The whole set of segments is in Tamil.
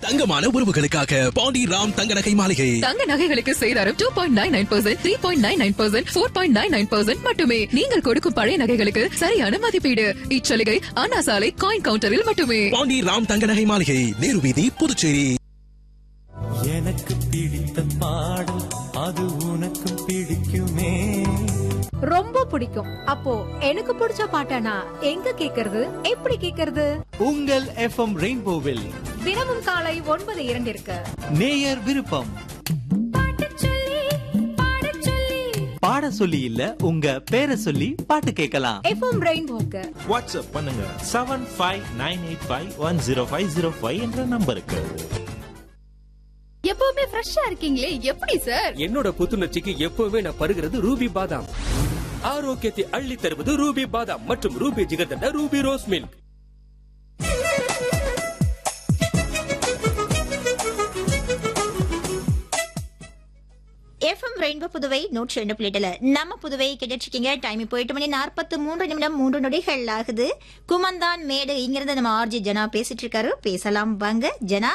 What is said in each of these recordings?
தங்கமான உறவுகளுக்காக பாண்டி ராம் தங்க நகை மாளிகை தங்க நகைகளுக்கு சேதாரம் two point nine nine percent three point nine nine percent four point nine nine percent மட்டுமே நீங்கள் கொடுக்கும் பழைய நகைகளுக்கு சரியான மதிப்பீடு இச்சலுகை அண்ணா சாலை காயின் கவுண்டரில் மட்டுமே பாண்டி ராம் தங்க நகை மாளிகை நேரு வீதி புதுச்சேரி எனக்கு பிடித்த பாடல் அது உனக்கும் பிடிக்குமே ரொம்ப பிடிக்கும் அப்போ எனக்கு பிடிச்ச பாட்டனா எங்க கேக்குறது எப்படி கேக்குறது உங்கள் எஃப்எம் ரெயின்போவில் தினமும் காலை ஒன்பது இரண்டிற்கு நேயர் விருப்பம் பாட சொல்லி இல்ல உங்க பேரை சொல்லி பாட்டு கேட்கலாம் எஃப்எம் ரெயின்போக்கு வாட்ஸ்அப் பண்ணுங்க seven five nine eight five one zero five zero five என்ற நம்பருக்கு எப்பவுமே ஃப்ரெஷ்ஷா இருக்கீங்களே எப்படி சார் என்னோட புத்துணர்ச்சிக்கு எப்பவுமே நான் பருகிறது ரூபி பாதாம் ஆரோக்கியத்தை அள்ளி தருவது ரூபி பாதாம் மற்றும் Ruby jigarthanda Ruby rose milk FM rainbow Puduvai நூற்றி ரெண்டு பிளேட்டில் நம்ம புதுவை கேட்டுட்டு இருக்கீங்க டைம் இப்போ எட்டு மணி நாற்பத்து மூன்று நிமிடம் மூன்று நொடிகள் ஆகுது குமந்தான் மேடு இங்கிருந்து நம்ம ஆர்ஜி ஜனா பேசிட்டு இருக்காரு பேசலாம் வாங்க ஜனா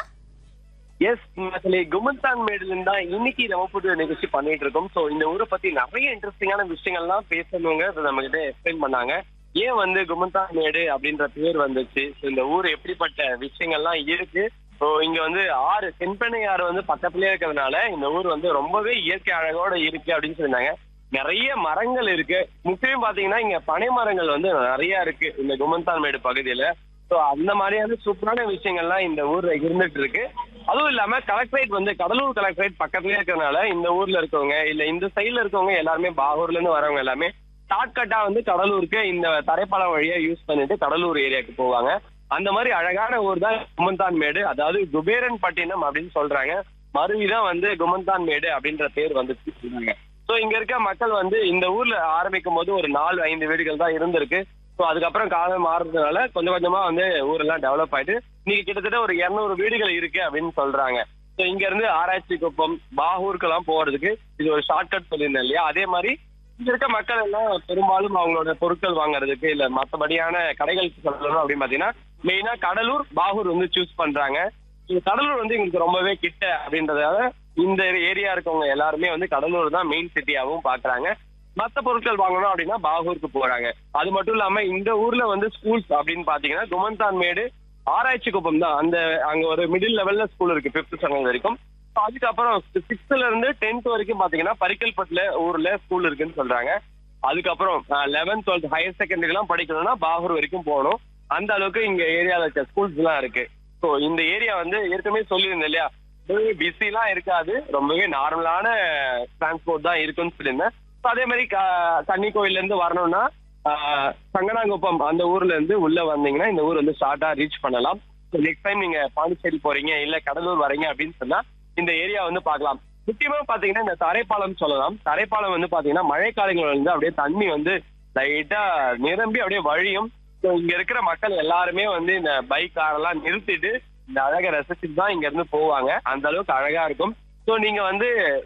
எஸ் ஆக்சுவலி குமந்தான் மேடுல இருந்தா இன்னைக்கு நம்ம புது நிகழ்ச்சி பண்ணிட்டு இருக்கோம் சோ இந்த ஊரை பத்தி நிறைய இன்ட்ரெஸ்டிங்கான விஷயங்கள்லாம் பேசணுங்க அதை நம்ம கிட்ட எக்ஸ்பிளைன் பண்ணாங்க ஏன் வந்து குமந்தான் மேடு அப்படின்ற பேர் வந்துச்சு So, இந்த ஊர் எப்படிப்பட்ட விஷயங்கள்லாம் இருக்கு ஸோ இங்க வந்து ஆறு தென்பெண்ணை ஆறு வந்து பக்கத்துலயே இருக்கிறதுனால இந்த ஊர் வந்து ரொம்பவே இயற்கை அழகோட இருக்கு அப்படின்னு சொல்லியிருந்தாங்க நிறைய மரங்கள் இருக்கு முக்கியம் பாத்தீங்கன்னா இங்க பனை மரங்கள் வந்து நிறைய இருக்கு இந்த குமந்தான் மேடு பகுதியில ஸோ அந்த மாதிரியான சூப்பரான விஷயங்கள்லாம் இந்த ஊர்ல இருந்துட்டு இருக்கு அதுவும் இல்லாம கலெக்டரேட் வந்து கடலூர் கலெக்டரேட் பக்கத்துலயே இருக்கிறதுனால இந்த ஊர்ல இருக்கவங்க இல்ல இந்த சைடுல இருக்கவங்க எல்லாருமே பாகூர்ல இருந்து வரவங்க எல்லாமே ஷார்ட்கட்டா வந்து கடலூருக்கு இந்த தரைப்பாலம் வழியா யூஸ் பண்ணிட்டு கடலூர் ஏரியாவுக்கு போவாங்க அந்த மாதிரி அழகான ஊர் தான் குமந்தான் மேடு அதாவது குபேரன் பட்டினம் அப்படின்னு சொல்றாங்க மறுவிதான் வந்து குமந்தான் மேடு அப்படின்ற பேர் வந்து சொல்றாங்க சோ இங்க இருக்க மக்கள் வந்து இந்த ஊர்ல ஆரம்பிக்கும் போது ஒரு நாலு ஐந்து வீடுகள் தான் இருந்திருக்கு ஸோ அதுக்கப்புறம் காலம் மாறுறதுனால கொஞ்சம் கொஞ்சமா வந்து ஊரெல்லாம் டெவலப் ஆயிட்டு இன்னைக்கு கிட்டத்தட்ட ஒரு இருநூறு வீடுகள் இருக்கு அப்படின்னு சொல்றாங்க ஸோ இங்க இருந்து ஆராய்ச்சி குப்பம் பாகூருக்கெல்லாம் போறதுக்கு இது ஒரு ஷார்ட்கட் சொல்லியிருந்தேன் இல்லையா அதே மாதிரி இங்க இருக்க மக்கள் எல்லாம் பெரும்பாலும் அவங்களோட பொருட்கள் வாங்குறதுக்கு இல்ல மத்தபடியான கடைகளுக்கு சொல்லணும் அப்படின்னு பாத்தீங்கன்னா மெயினா கடலூர் பாகூர் வந்து சூஸ் பண்றாங்க இந்த கடலூர் வந்து எங்களுக்கு ரொம்பவே கிட்ட அப்படின்றதால இந்த ஏரியா இருக்கவங்க எல்லாருமே வந்து கடலூர் தான் மெயின் சிட்டியாவும் பாக்குறாங்க மத்த பொருட்கள் வாங்கணும் அப்படின்னா பாகூருக்கு போறாங்க அது மட்டும் இல்லாம இந்த ஊர்ல வந்து ஸ்கூல்ஸ் அப்படின்னு பாத்தீங்கன்னா குமந்தான் மேடு ஆராய்ச்சி குப்பம் தான் அந்த அங்க ஒரு மிடில் லெவல்ல ஸ்கூல் இருக்கு பிப்த் ஸ்டாண்டர்ட் வரைக்கும் So அதுக்கப்புறம் சிக்ஸ்த்ல இருந்து டென்த் வரைக்கும் பாத்தீங்கன்னா பரிக்கல்பட்டுல ஊர்ல ஸ்கூல் இருக்குன்னு சொல்றாங்க அதுக்கப்புறம் லெவன்த் டுவெல்த் ஹையர் செகண்டரி எல்லாம் படிக்கணும்னா பாகூர் வரைக்கும் போகணும் அந்த அளவுக்கு இங்க ஏரியால இருக்க ஸ்கூல்ஸ் எல்லாம் இருக்கு ஸோ இந்த ஏரியா வந்து ஏற்கனவே சொல்லியிருந்தேன் இல்லையா ரொம்பவே பிஸிலாம் இருக்காது ரொம்பவே நார்மலான டிரான்ஸ்போர்ட் தான் இருக்குன்னு சொல்லியிருந்தேன் So அதே மாதிரி க- கன்னி கோயில்ல இருந்து வரணும்னா ஆஹ், சங்கனாங்குப்பம் அந்த ஊர்ல இருந்து உள்ள வந்தீங்கன்னா இந்த ஊர் வந்து ஷார்ட்டா ரீச் பண்ணலாம் நெக்ஸ்ட் டைம் நீங்க பாண்டிச்சேரி போறீங்க இல்ல கடலூர் வரீங்க அப்படின்னு சொன்னா இந்த ஏரியா வந்து பார்க்கலாம் முக்கியமா பாத்தீங்கன்னா இந்த தரைப்பாலம் சொல்லலாம் தரைப்பாலம் வந்து பாத்தீங்கன்னா மழைக்காலங்கள் வந்து அப்படியே தண்ணி வந்து லைட்டா நிரம்பி அப்படியே வழியும் So இங்க இருக்கிற மக்கள் எல்லாருமே வந்து இந்த பைக் காரெல்லாம் நிறுத்திட்டு இந்த அழகை ரசிச்சுட்டு தான் இங்க இருந்து போவாங்க அந்த அளவுக்கு அழகா இருக்கும் சோ நீங்க வந்து